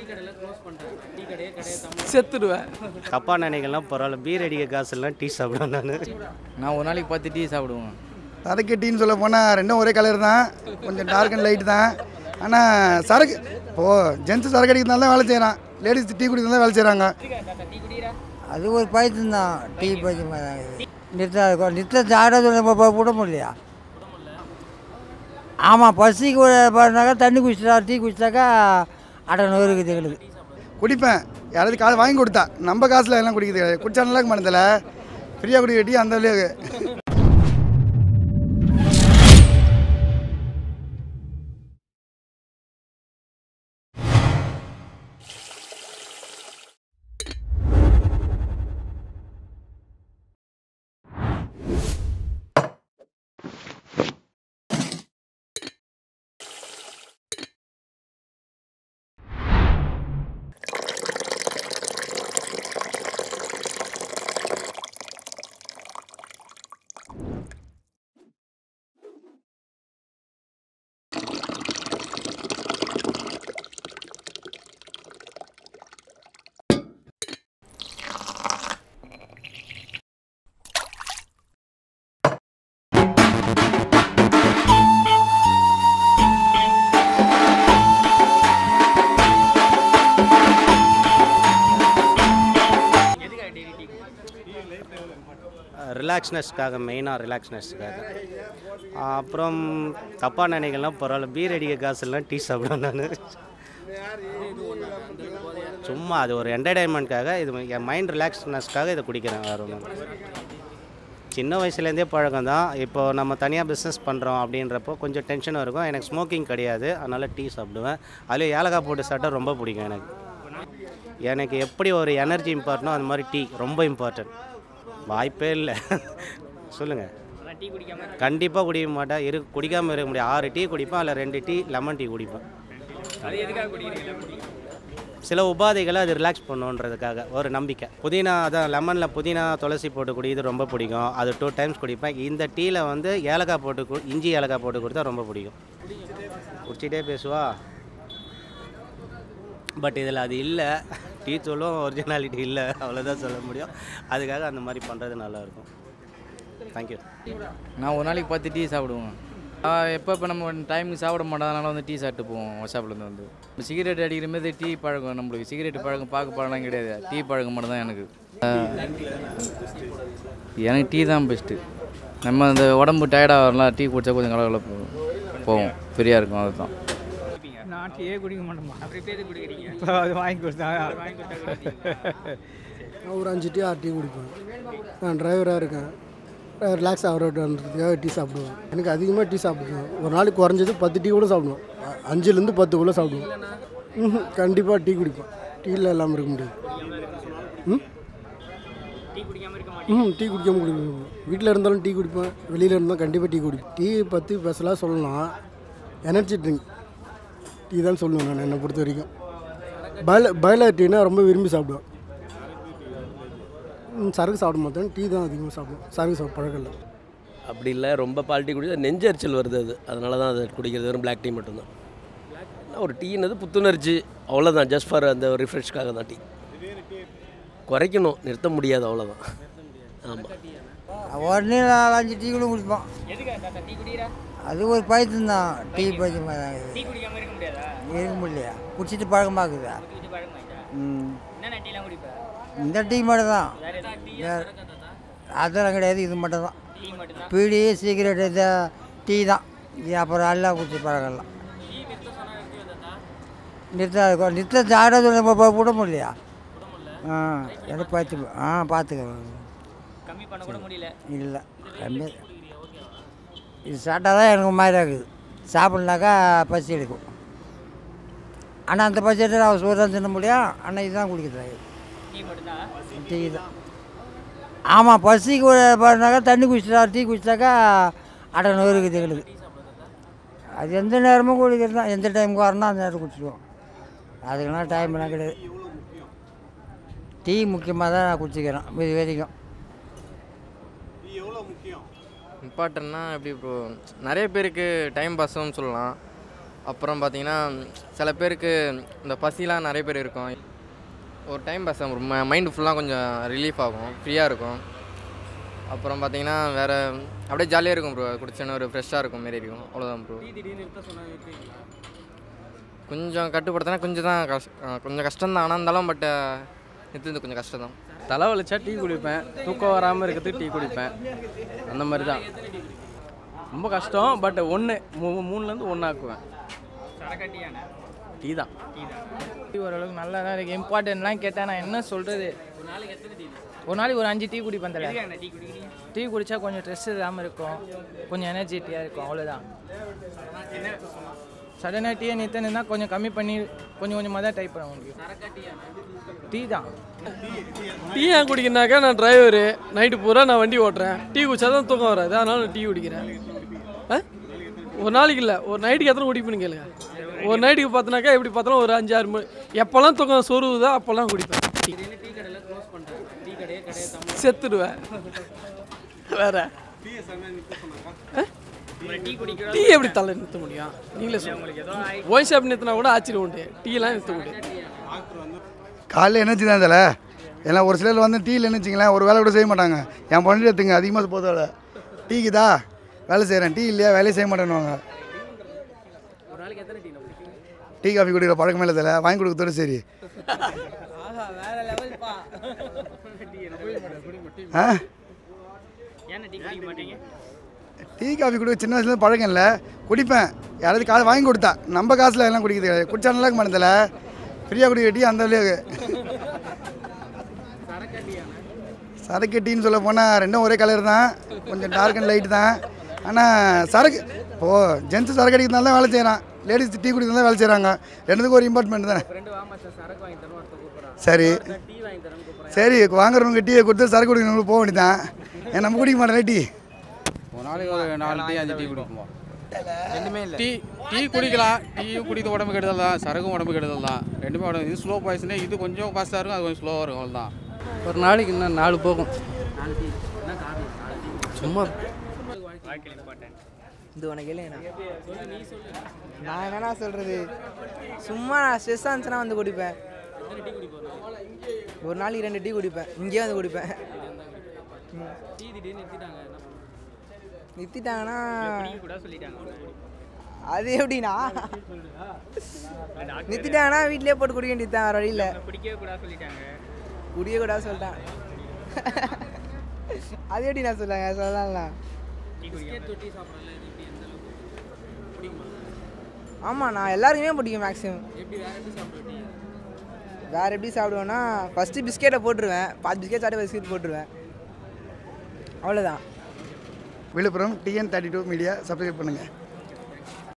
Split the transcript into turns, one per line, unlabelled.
செத்துடுவேன்
தப்பாக நினைக்கலாம் பரவாயில்ல பீர் அடிக்க காசு எல்லாம் டீ சாப்பிடுவேன் நான்
நான் ஒரு நாளைக்கு பத்து டீ சாப்பிடுவேன்
சரக்கு டீன்னு சொல்ல போனால் ரெண்டும் ஒரே கலர் தான் கொஞ்சம் டார்க் அண்ட் லைட் தான் ஆனால் சரக்கு இப்போது ஜென்ஸ் சரக்கு அடிக்கிறதுனால தான் வேலை செய்கிறான் லேடிஸ் டீ குடிக்கிறதுனால தான் வேலை செய்கிறாங்க
அது ஒரு பைத்தியம் தான் டீ பைத்தியம் நிறுத்த நிறுத்த ஜாகிரதை விட முடியலையா ஆமாம் பசிக்கு பண்ணாக்கா தண்ணி குடிச்சிட்டா டீ குடிச்சாக்கா அடை நோருக்கு திகழுது
குடிப்பேன் யாராவது காசு வாங்கி கொடுத்தா நம்ம காசில் எல்லாம் குடிக்கிறது கிடையாது குடிச்சா நல்லா இருக்க மாட்டதில்ல ஃப்ரீயாக குடிக்கிற டீ அந்த வழியாக
ரிலாக்ஸ்னஸ்க்காக மெயினாக ரிலாக்ஸ்னஸ்க்காக அப்புறம் தப்பாக நினைக்கலாம் பரவாயில்ல பீர் அடிக்க காசு எல்லாம் டீ சாப்பிடுவேன் நான் சும்மா அது ஒரு என்டர்டைன்மெண்ட்காக இது என் மைண்ட் ரிலாக்ஸ்னஸ்க்காக இதை குடிக்கிறேன் வேறு ஒன்றும் சின்ன வயசுலேருந்தே பழக்கம் தான் இப்போ நம்ம தனியாக பிஸ்னஸ் பண்ணுறோம் அப்படின்றப்போ கொஞ்சம் டென்ஷனாக இருக்கும் எனக்கு ஸ்மோக்கிங் கிடையாது அதனால் டீ சாப்பிடுவேன் அதுலேயும் ஏலக்காய் போட்டு சாப்பிட்டா ரொம்ப பிடிக்கும் எனக்கு எனக்கு எப்படி ஒரு எனர்ஜி இம்பார்ட்டனோ அந்த மாதிரி டீ ரொம்ப இம்பார்ட்டன்ட் வாய்ப்பே இல்லை சொல்லுங்கள் கண்டிப்பாக குடிக்க மாட்டேன் இரு குடிக்காமல் இருக்க முடியாது ஆறு டீ குடிப்பேன் அதில் ரெண்டு டீ லெமன் டீ குடிப்பேன் சில உபாதைகளை அது ரிலாக்ஸ் பண்ணுன்றதுக்காக ஒரு நம்பிக்கை புதினா அதான் லெமனில் புதினா துளசி போட்டு குடிக்கிறது ரொம்ப பிடிக்கும் அது டூ டைம்ஸ் குடிப்பேன் இந்த டீயில் வந்து ஏலக்காய் போட்டு கு இஞ்சி ஏலக்காய் போட்டு கொடுத்தா ரொம்ப பிடிக்கும் குடிச்சிட்டே பேசுவா பட் இதில் அது இல்லை டீ தூளும் ஒரிஜினாலிட்டி இல்லை அவ்வளோதான் சொல்ல முடியும் அதுக்காக அந்த மாதிரி பண்ணுறது நல்லாயிருக்கும் தேங்க்யூ
நான் ஒரு நாளைக்கு பத்து டீ சாப்பிடுவேன் எப்போ இப்போ நம்ம டைமுக்கு சாப்பிட மாட்டோம் அதனால வந்து டீ சாப்பிட்டு போவோம் ஒர்க்ஷாப்லேருந்து வந்து இப்போ சிகரெட் அடிக்கிற மாதிரி டீ பழக்கம் நம்மளுக்கு சிகரெட் பழக்கம் பார்க்க பழக்கம் கிடையாது டீ பழக்கம் மட்டும் தான் எனக்கு எனக்கு டீ தான் பெஸ்ட்டு நம்ம அந்த உடம்பு டயர்டாக வரலாம் டீ குடிச்சா கொஞ்சம் கலகல போவோம் ஃப்ரீயாக இருக்கும் அதுதான்
நான் டீயே குடிக்க மாட்டேமா அப்படி பேர் குடிக்கிறீங்க இப்போ அது வாங்கி கொடுத்தாங்க
நான் ஒரு அஞ்சு டீ ஆறு டீ குடிப்பேன் நான் டிரைவராக இருக்கேன் ரிலாக்ஸ் ஆகிறதுக்காக டீ சாப்பிடுவேன் எனக்கு அதிகமாக டீ சாப்பிடுவேன் ஒரு நாளைக்கு குறைஞ்சது பத்து டீ கூட சாப்பிடுவேன் அ- அஞ்சுலேருந்து பத்து கூட சாப்பிடுவேன் கண்டிப்பாக டீ குடிப்பேன் டீயில் இல்லாமல் இருக்க முடியாது ம் ம் டீ குடிக்காம குடிப்பேன் வீட்டில் இருந்தாலும் டீ குடிப்பேன் வெளியில் இருந்தாலும் கண்டிப்பாக டீ குடிப்பேன் டீ பற்றி ஸ்பெஷலாக சொல்லலாம் எனர்ஜி ட்ரிங்க் டீ தான் சொல்லுவேன் நான் என்னை பொறுத்த வரைக்கும் பாய்லர் பாய்லர் டீனா ரொம்ப விரும்பி சாப்பிடுவேன் ம், சரக்கு சாப்பிட மாட்டேன் டீ தான் அதிகமாக சாப்பிடுவேன் சரக்கு சாப்பிட பழக்கம் இல்லை
அப்படி இல்லை ரொம்ப பால் டீ குடிச்சா நெஞ்சரிச்சல் வருது அது அதனால தான் அது குடிக்கிறது வெறும் பிளாக் டீ மட்டும்தான் ஒரு டீனது புத்துணர்ச்சி அவ்வளோதான் ஜஸ்ட் ஃபார் அந்த ரிஃப்ரெஷ்க்காக தான் டீ குறைக்கணும் நிறுத்த முடியாது அவ்வளோதான் ஆமாம்
உடனே நாலு அஞ்சு டீ கூட குடிப்போம் அது ஒரு பைத்தியம் தான் டீ பைத்தியம் இருக்க முடியலையா குடிச்சிட்டு பழக்கமாக்குதா ம் இந்த டீ மட்டும் தான் வேற- அதெல்லாம் கிடையாது இது மட்டும் தான் பீடி சிகரெட் இது டீ தான் இது அப்புறம் எல்லாம் குடிச்சு பழகலாம் நிறுத்த நிறுத்த ஜாகிரதை விட முடியலையா ஆ எனக்கு பார்த்து ஆ பார்த்துக்கிறேன் இல்லை கம்மி இது சாப்பிட்டா தான் எனக்கு ஒரு மாதிரி இருக்குது சாப்பிட்னாக்கா பசி எடுக்கும் ஆனால் அந்த பசி எடுத்து அவன் சோறு தான் தின்ன முடியும் ஆனால் இதுதான் குடிக்கிறது டீ தான் ஆமாம் பசிக்கு பண்ணாக்கா தண்ணி குடிச்சிட்டா டீ குடிச்சாக்கா அடை நோருக்கு திகழுது அது எந்த நேரமும் குடிக்கிறது தான் எந்த டைமுக்கு வரணும் அந்த நேரம் குடிச்சிடுவோம் அதுக்கெல்லாம் டைம்லாம் கிடையாது டீ முக்கியமாக தான் நான் குடிச்சிக்கிறேன் இது வரைக்கும்
இம்பார்ட்டன்னா எப்படி ப்ரோ நிறைய பேருக்கு டைம் பாஸ்னு சொல்லலாம் அப்புறம் பார்த்தீங்கன்னா சில பேருக்கு இந்த பசிலாம் நிறைய பேர் இருக்கும் ஒரு டைம் பாஸ் மைண்டு ஃபுல்லாக கொஞ்சம் ரிலீஃப் ஆகும் ஃப்ரீயாக இருக்கும் அப்புறம் பார்த்தீங்கன்னா வேறு அப்படியே ஜாலியாக இருக்கும் ப்ரோ குடிச்சோன்னு ஒரு ஃப்ரெஷ்ஷாக இருக்கும் மாரி இருக்கும் அவ்வளோதான் ப்ரோ கொஞ்சம் கட்டுப்படுத்தினா கொஞ்சம் தான் கஷ் கொஞ்சம் கஷ்டம் தான் ஆனால் இருந்தாலும் பட் நிறுத்துறது கொஞ்சம் கஷ்டம் தான்
தலை வலிச்சா டீ குடிப்பேன் தூக்கம் வராமல் இருக்கிறதுக்கு டீ குடிப்பேன் அந்த மாதிரி தான் ரொம்ப கஷ்டம் பட் ஒன்று மூணுலேருந்து ஒன்று ஆக்குவேன் டீ தான்
டீ ஓரளவுக்கு நல்லா தான் இருக்குது இம்பார்ட்டன்ட்லாம் கேட்டால் நான் என்ன சொல்கிறது ஒரு நாளைக்கு ஒரு அஞ்சு டீ குடிப்பேன் தலை டீ குடித்தா கொஞ்சம் ஸ்ட்ரெஸ் இல்லாமல் இருக்கும் கொஞ்சம் எனர்ஜெட்டியாக இருக்கும் அவ்வளோதான் சடனாக டீயை நிறுத்தினா கொஞ்சம் கம்மி பண்ணி கொஞ்சம் கொஞ்சமாக தான் டைப் பண்ண முடியும் டீ தான்
டீ ஏன் குடிக்கிறனாக்கா நான் டிரைவரு நைட்டு பூரா நான் வண்டி ஓட்டுறேன் டீ குடிச்சா தான் தூக்கம் வராது அதனால நான் டீ குடிக்கிறேன் ஆ? ஒரு நாளைக்கு இல்லை ஒரு நைட்டுக்கு எத்தனை குடிப்பேன்னு கேளுங்க ஒரு நைட்டுக்கு பார்த்தனாக்கா எப்படி பார்த்தாலும் ஒரு அஞ்சு ஆறு மணி எப்போல்லாம் தூக்கம் சொருவுதோ அப்போல்லாம் குடிப்பேன் டீ செத்துடுவேன் வேற ஆ? டீ எப்படி தலை நிறுத்த முடியும் நீங்களே சொல்லுங்க ஒயின் ஷாப் நிறுத்தினா கூட ஆச்சரியம் உண்டு டீலாம் நிறுத்த முடியும்
காலைல எனர்ஜி தான் இதில் ஏன்னா ஒரு சிலர் வந்து டீ இல்லைன்னு வச்சிங்களேன் ஒரு வேலை கூட செய்ய மாட்டாங்க என் பொண்ணு எடுத்துங்க அதிகமாக போதில் டீக்குதா வேலை செய்கிறேன் டீ இல்லையா வேலையை செய்ய மாட்டேன்னுவாங்க டீ காஃபி குடிக்கிற பழக்கமே இல்லை இதில் வாங்கி கொடுக்கறதோட சரி ஆ டீ காஃபி குடிக்க சின்ன வயசுலேருந்து பழக்கம் இல்லை குடிப்பேன் யாராவது காசு வாங்கி கொடுத்தா நம்ம காசில் எல்லாம் குடிக்கிறது கிடையாது. குடிச்சா நல்லா இருக்க மாட்டேதில்ல ஃப்ரீயாக குடிக்கிற டீ அந்த வழியாக சரக்கு டீன்னு சொல்ல போனால் ரெண்டும் ஒரே கலர் தான் கொஞ்சம் டார்க் அண்ட் லைட் தான் ஆனால் சரக்கு ஓ ஜென்ஸ் சரக்கு அடிக்கிறதுனால தான் வேலை செய்கிறான் லேடிஸ் டீ குடிக்கிறதுனால தான் வேலை செய்கிறாங்க ரெண்டுத்துக்கும் ஒரு இம்பார்ட்மெண்ட் தானே சரி சரி வாங்குறவங்க டீயை கொடுத்து சரக்கு குடிக்கிறவங்களுக்கு போக வேண்டியதான் ஏன் நம்ம குடிக்க மாட்டோம்ல டீ
ஒரு நாளைக்கு ஒரு நாலு டீ அஞ்சு டீ குடிப்போம்
டீ டீ குடிக்கலாம் டீயும் குடிக்க உடம்பு கெடுதல் தான் சரக்கும் உடம்பு கெடுதல் தான் ரெண்டுமே உடம்பு இது ஸ்லோ பாய்சனே இது கொஞ்சம் ஃபாஸ்ட்டாக இருக்கும் அது கொஞ்சம் ஸ்லோவாக இருக்கும் அவ்வளோதான்
ஒரு நாளைக்கு இன்னும் நாலு போகும் சும்மா
இது உனக்கு இல்லைண்ணா நான் என்னண்ணா சொல்கிறது சும்மா நான் ஸ்ட்ரெஸ்ஸாக இருந்துச்சுன்னா வந்து குடிப்பேன் ஒரு நாளைக்கு ரெண்டு டீ குடிப்பேன் இங்கேயே வந்து குடிப்பேன் நிறுத்திட்டாங்கன்னா அது எப்படிண்ணா நிறுத்திட்டாங்கன்னா வீட்லயே போட்டு குடிக்க வேண்டியதுதான் வேறு வழியில் குடிக்க கூடாது சொல்லிட்டேன் அது எப்படி நான் சொல்லுங்க சொல்லலாம்ல ஆமாம் நான் எல்லாருக்குமே பிடிக்கும் மேக்ஸிமம் வேறு எப்படி சாப்பிடுவேன்னா ஃபஸ்ட்டு பிஸ்கெட்டை போட்டுருவேன் பாதி பிஸ்கெட் சாப்பிட்டு பிஸ்கெட் போட்டுருவேன் அவ்வளோதான்
Villupuram TN thirty two media subscribe பண்ணுங்கள்